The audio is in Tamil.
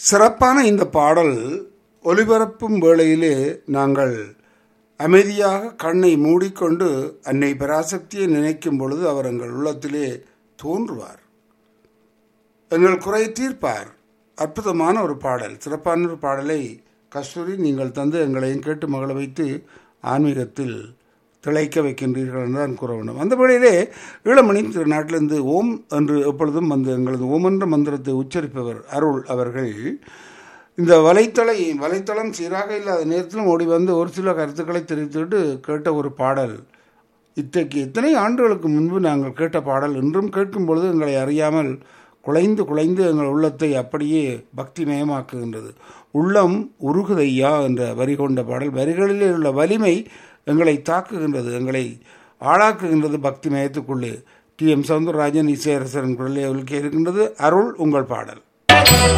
சிறப்பான இந்த பாடல் ஒலிபரப்பும் வேளையிலே நாங்கள் அமைதியாக கண்ணை மூடிக்கொண்டு அன்னை பராசக்தியை நினைக்கும் பொழுது அவர் எங்கள் உள்ளத்திலே தோன்றுவார் எங்கள் குறை தீர்ப்பார் அற்புதமான ஒரு பாடல் சிறப்பான ஒரு பாடலை கஸ்தூரி நீங்கள் தந்து எங்களையும் கேட்டு மகள வைத்து ஆன்மீகத்தில் திளைக்க வைக்கின்றீர்கள் என்று தான் கூற வேண்டும் அந்த வேளையிலே ஈழமணி திருநாட்டிலிருந்து ஓம் என்று எப்பொழுதும் வந்து எங்களது ஓம் என்ற மந்திரத்தை உச்சரிப்பவர் அருள் அவர்கள் இந்த வலைத்தளை வலைத்தளம் சீராக இல்லாத நேரத்திலும் ஓடி வந்து ஒரு சில கருத்துக்களை தெரிவித்துவிட்டு கேட்ட ஒரு பாடல் இத்தகைக்கு எத்தனை ஆண்டுகளுக்கு முன்பு நாங்கள் கேட்ட பாடல் இன்றும் கேட்கும் பொழுது எங்களை அறியாமல் குலைந்து குலைந்து எங்கள் உள்ளத்தை அப்படியே பக்திமயமாக்குகின்றது உள்ளம் உருகுதையா என்ற வரி கொண்ட பாடல் வரிகளிலே உள்ள வலிமை எங்களை தாக்குகின்றது எங்களை ஆளாக்குகின்றது பக்தி மயத்துக்குள்ளே டி எம் சவுந்தரராஜன் இசையரசரன் குரலே அவளுக்கு இருக்கின்றது அருள் உங்கள் பாடல்